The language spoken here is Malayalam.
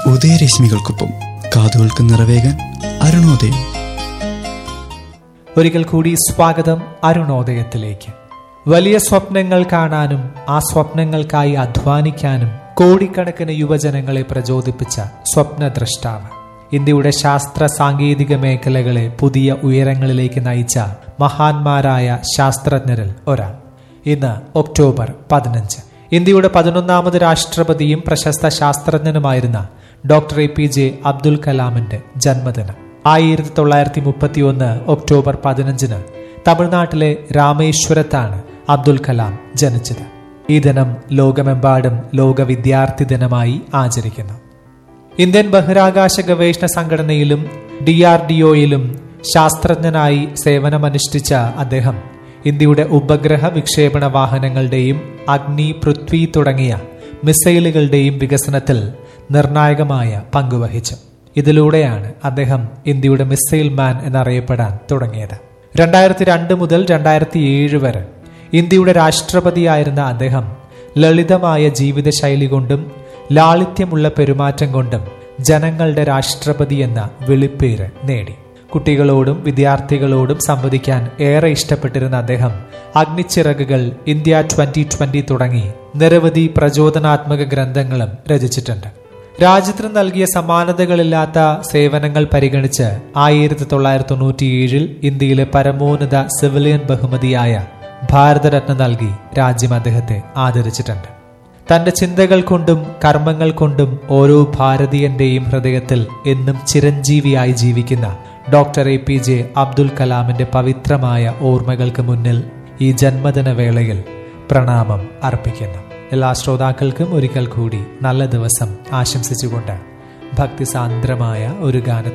ഉദയരശ്മികൾക്കൊപ്പം കാതുകൾക്ക് നിറവേകാൻ അരുണോദയം ഒരിക്കൽ കൂടി സ്വാഗതം അരുണോദയത്തിലേക്ക് വലിയ സ്വപ്നങ്ങൾ കാണാനും ആ സ്വപ്നങ്ങൾക്കായി അധ്വാനിക്കാനും കോടിക്കണക്കിന് യുവജനങ്ങളെ പ്രചോദിപ്പിച്ച സ്വപ്നദ്രഷ്ടാവ് ഇന്ത്യയുടെ ശാസ്ത്ര സാങ്കേതിക മേഖലകളെ പുതിയ ഉയരങ്ങളിലേക്ക് നയിച്ച മഹാന്മാരായ ശാസ്ത്രജ്ഞരിൽ ഒരാൾ ഇന്ന് ഒക്ടോബർ പതിനഞ്ച് ഇന്ത്യയുടെ പതിനൊന്നാമത് രാഷ്ട്രപതിയും പ്രശസ്ത ശാസ്ത്രജ്ഞനുമായിരുന്ന doctor A P J Abdul കലാമിന്റെ ജന്മദിനം ആയിരത്തി തൊള്ളായിരത്തി മുപ്പത്തി ഒന്ന് ഒക്ടോബർ പതിനഞ്ചിന് തമിഴ്നാട്ടിലെ രാമേശ്വരത്താണ് അബ്ദുൽ കലാം ജനിച്ചത് ഈ ദിനം ലോകമെമ്പാടും ലോക വിദ്യാർത്ഥി ദിനമായി ആചരിക്കുന്നു ഇന്ത്യൻ ബഹിരാകാശ ഗവേഷണ സംഘടനയിലും ഡി ആർ ഡി ഒയിലും ശാസ്ത്രജ്ഞനായി സേവനമനുഷ്ഠിച്ച അദ്ദേഹം ഇന്ത്യയുടെ ഉപഗ്രഹ വിക്ഷേപണ വാഹനങ്ങളുടെയും അഗ്നി പൃഥ്വി തുടങ്ങിയ മിസൈലുകളുടെയും വികസനത്തിൽ നിർണായകമായ പങ്കുവഹിച്ചു ഇതിലൂടെയാണ് അദ്ദേഹം ഇന്ത്യയുടെ മിസൈൽ മാൻ എന്നറിയപ്പെടാൻ തുടങ്ങിയത് രണ്ടായിരത്തി രണ്ട് മുതൽ രണ്ടായിരത്തി ഏഴ് വരെ ഇന്ത്യയുടെ രാഷ്ട്രപതിയായിരുന്ന അദ്ദേഹം ലളിതമായ ജീവിതശൈലി കൊണ്ടും ലാളിത്യമുള്ള പെരുമാറ്റം കൊണ്ടും ജനങ്ങളുടെ രാഷ്ട്രപതി എന്ന വിളിപ്പേര് നേടി കുട്ടികളോടും വിദ്യാർത്ഥികളോടും സംവദിക്കാൻ ഏറെ ഇഷ്ടപ്പെട്ടിരുന്ന അദ്ദേഹം അഗ്നിച്ചിറകുകൾ ഇന്ത്യ ട്വന്റി ട്വന്റി തുടങ്ങി നിരവധി പ്രചോദനാത്മക ഗ്രന്ഥങ്ങളും രചിച്ചിട്ടുണ്ട് രാജ്യത്തിന് നൽകിയ സമാനതകളില്ലാത്ത സേവനങ്ങൾ പരിഗണിച്ച് ആയിരത്തി തൊള്ളായിരത്തി തൊണ്ണൂറ്റിയേഴിൽ ഇന്ത്യയിലെ പരമോന്നത സിവിലിയൻ ബഹുമതിയായ ഭാരതരത്ന നൽകി രാജ്യം അദ്ദേഹത്തെ ആദരിച്ചിട്ടുണ്ട് തന്റെ ചിന്തകൾ കൊണ്ടും കർമ്മങ്ങൾ കൊണ്ടും ഓരോ ഭാരതീയന്റെയും ഹൃദയത്തിൽ എന്നും ചിരഞ്ജീവിയായി ജീവിക്കുന്ന doctor A P J Abdul കലാമിന്റെ പവിത്രമായ ഓർമ്മകൾക്ക് മുന്നിൽ ഈ ജന്മദിന വേളയിൽ പ്രണാമം അർപ്പിക്കുന്നു എല്ലാ ശ്രോതാക്കൾക്കും ഒരിക്കൽ കൂടി നല്ല ദിവസം ആശംസിച്ചുകൊണ്ട് ഭക്തിസാന്ദ്രമായ ഒരു ഗാനത്തിൽ